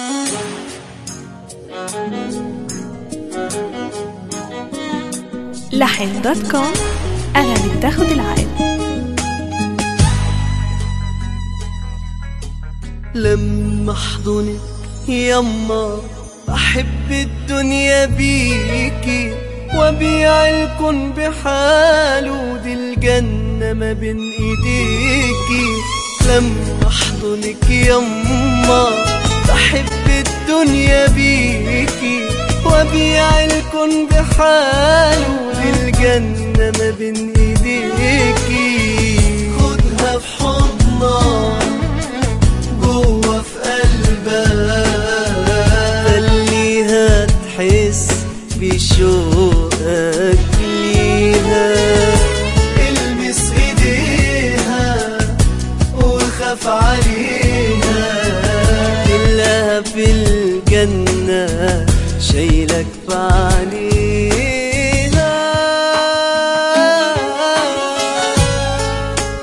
لحن دوت كوم أغاني بتاخد العقل لما احضنك يما بحب الدنيا بيكي وبيع الكون بحاله دي الجنة ما بين ايديكي لما احضنك يما بحب الدنيا بيكي وبيع الكون بحاله دي الجنة ما بين ايديكي خدها في حضنك جوه في قلبك خليها تحس بشوقك ليها المس ايديها وخاف عليها كلها في الجنة شايلك في عينيها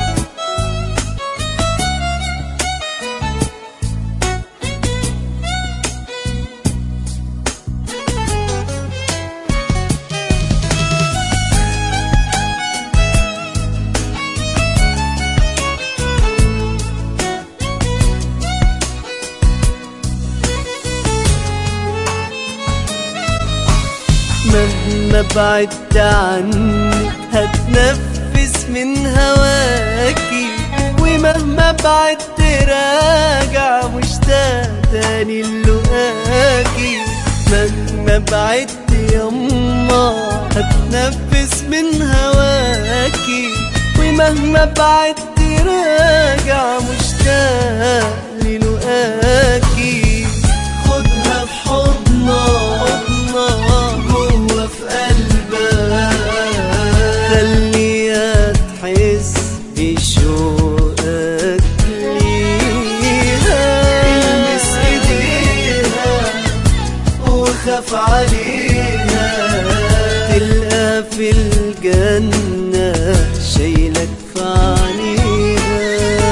مهما بعدت عني هتنفس من هواكي ومهما بعدت راجع مشتاق تاني لقاكي مهما بعدت يما هتنفس من هواكي ومهما بعدت راجع مشتاق للقاكي خدها في حضنك جوه في قلبك خليها تحس بشوقك ليها المس ايديها وخاف عليها تلقى في الجنة شايلك في عينيها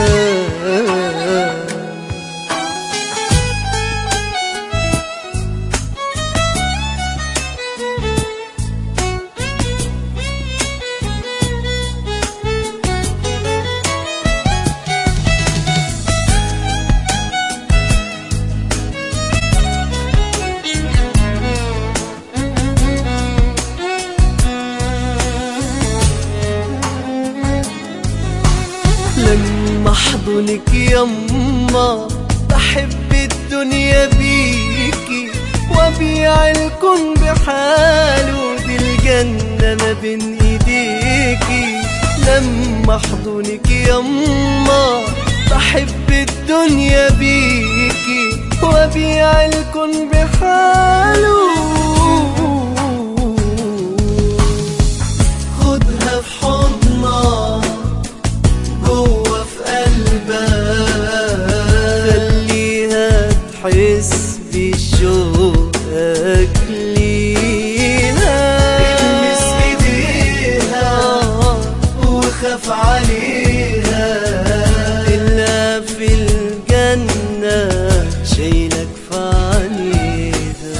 لما احضنك يما بحب الدنيا بيكي وبيع الكون بحاله دي الجنة ما بين ايديكي لما احضنك يما بحب الدنيا بيكي وبيع الكون بحاله خدها في حضنك جوه في قلبك خليها تحس بشوقك ليها المس ايديها وخاف عليها إلا في الجنة شايلك في عينيها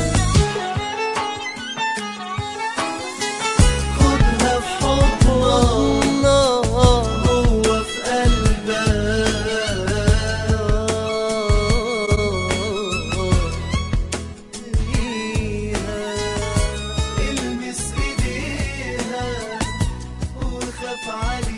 خدها في حضنك جوه في قلبك ليها المس ايديها وخاف عليها